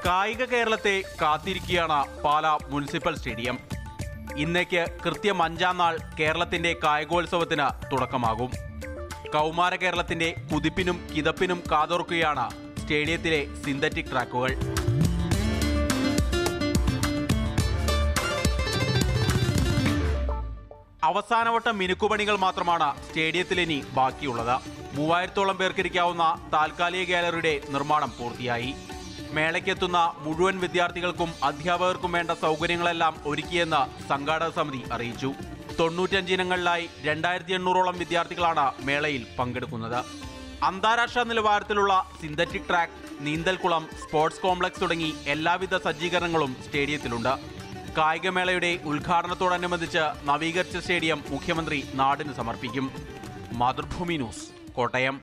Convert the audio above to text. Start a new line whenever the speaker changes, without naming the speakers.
കായിക കേരളത്തെ കാത്തിരിക്കുകയാണ് പാല മുനിസിപ്പൽ സ്റ്റേഡിയം ഇന്നേക്ക് കൃത്യം അഞ്ചാം നാൾ കേരളത്തിന്റെ കായികോത്സവത്തിന് തുടക്കമാകും കൗമാര കേരളത്തിന്റെ കുതിപ്പിനും കിതപ്പിനും കാതോർക്കുകയാണ് സ്റ്റേഡിയത്തിലെ സിന്തറ്റിക് ട്രാക്കുകൾ അവസാനവട്ട മിനുക്കുപണികൾ മാത്രമാണ് സ്റ്റേഡിയത്തിലിനി ബാക്കിയുള്ളത് മൂവായിരത്തോളം പേർക്കിരിക്കാവുന്ന താൽക്കാലിക ഗാലറിയുടെ നിർമ്മാണം പൂർത്തിയായി മേളയ്ക്കെത്തുന്ന മുഴുവൻ വിദ്യാർത്ഥികൾക്കും അധ്യാപകർക്കും വേണ്ട സൗകര്യങ്ങളെല്ലാം ഒരുക്കിയെന്ന് സംഘാടക സമിതി അറിയിച്ചു തൊണ്ണൂറ്റഞ്ച് ഇനങ്ങളിലായി രണ്ടായിരത്തി എണ്ണൂറോളം വിദ്യാർത്ഥികളാണ് മേളയിൽ പങ്കെടുക്കുന്നത് അന്താരാഷ്ട്ര നിലവാരത്തിലുള്ള സിന്തറ്റിക് ട്രാക്ക് നീന്തൽക്കുളം സ്പോർട്സ് കോംപ്ലക്സ് തുടങ്ങി എല്ലാവിധ സജ്ജീകരണങ്ങളും സ്റ്റേഡിയത്തിലുണ്ട് കായികമേളയുടെ ഉദ്ഘാടനത്തോടനുബന്ധിച്ച് നവീകരിച്ച സ്റ്റേഡിയം മുഖ്യമന്ത്രി നാടിന് സമർപ്പിക്കും മാതൃഭൂമി ന്യൂസ് കോട്ടയം